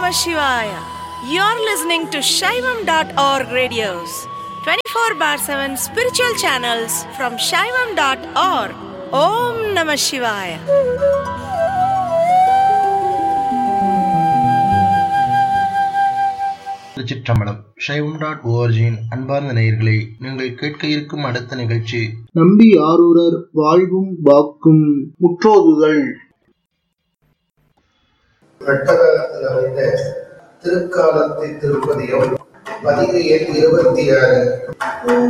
Namah Shivaya. You're listening to Shaivam.org radios, 24 bar 7 spiritual channels from Shaivam.org. Om Namah Shivaya. திருச்சிற்றம்பலம் சைவம் dot ஓஆர்ஜியின் அன்பார்ந்த நேயர்களே நீங்கள் கேட்க இருக்கும் அடுத்த நிகழ்ச்சி நம்பி ஆரூரர் வாழ்வும் வாக்கும் முற்றோதுதல் நட்டகத்தில் அமைந்த திருக்காலத்தை திருப்பதியும் பதிவு எண் இருபத்தி ஆறு